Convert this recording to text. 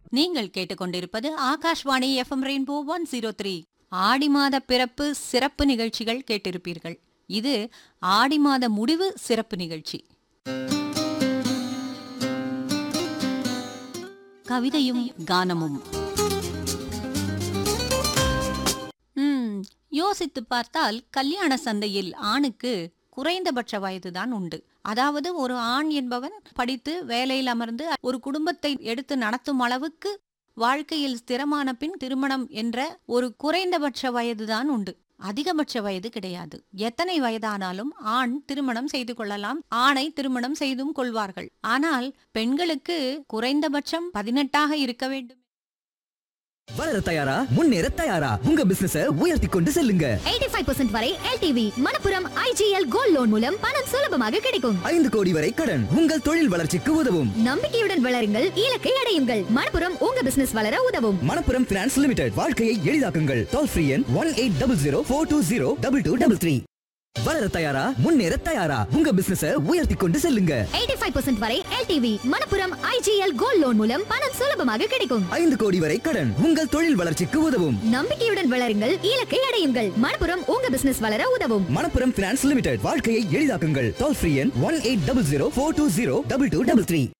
நீங்கள் கேட்டுக்கொண்டிருப்பது Akashvani FM Rainbow one zero three Aadi மாத பிறப்பு சிறப்பு நிகழ்ச்சிகள் கேட்டிருப்பீர்கள் இது ஆடி மாத முடிவு சிறப்பு நிகழ்ச்சி கவிதையும் கானமும் ம், யோசித்து பார்த்தால் கல்யாண சந்தையில் ஆணுக்கு குறைந்தபட்ச வயதுதான் உண்டு அதாவது ஒரு ஆண் என்பவன் படித்து வேலையில் அமர்ந்து ஒரு குடும்பத்தை எடுத்து நடத்தும் அளவுக்கு வாழ்க்கையில் ஸ்திரமான பின் திருமணம் என்ற ஒரு குறைந்தபட்ச வயதுதான் உண்டு அதிகபட்ச வயது கிடையாது எத்தனை வயதானாலும் ஆண் திருமணம் செய்து கொள்ளலாம் ஆணை திருமணம் செய்தும் கொள்வார்கள் ஆனால் பெண்களுக்கு குறைந்தபட்சம் பதினெட்டாக இருக்க வேண்டும் வளர தயாரா முன்னேற தயாரா உங்க பிசினஸ உயர்த்தி கொண்டு செல்லுங்க 85% வரை LTV Manappuram IGL gold loan மூலம் பணம் சுலபமாக கிடைக்கும் ஐந்து கோடி வரை கடன் உங்கள் தொழில் வளர்ச்சிக்கு உதவும் நம்பிக்கையுடன் வளருங்கள் இலக்கை அடையுங்கள் மணப்புரம் உங்க பிசினஸ் வளர உதவும் மணப்புரம் பினான்ஸ் லிமிடெட் வாழ்க்கையை எளிதாக்குங்கள் டோல் ஃப்ரீ எண் one eight double zero four two zero double two double three வளர தயாரா முன்னேற தயாரா உங்க பிசினஸ உயர்த்தி கொண்டு செல்லுங்க 85% வரை LTV Manappuram IGL gold loan மூலம் பணம் சுலபமாக கிடைக்கும் ஐந்து கோடி வரை கடன் உங்கள் தொழில் வளர்ச்சிக்கு உதவும் நம்பிக்கையுடன் வளருங்கள் இலக்கை அடையுங்கள் மணப்புரம் உங்க பிசினஸ் வளர உதவும் மணப்புரம் பினான்ஸ் லிமிடெட் வாழ்க்கையை எளிதாக்குங்கள் டோல் ஃப்ரீ எண் one eight double zero four two zero double two double three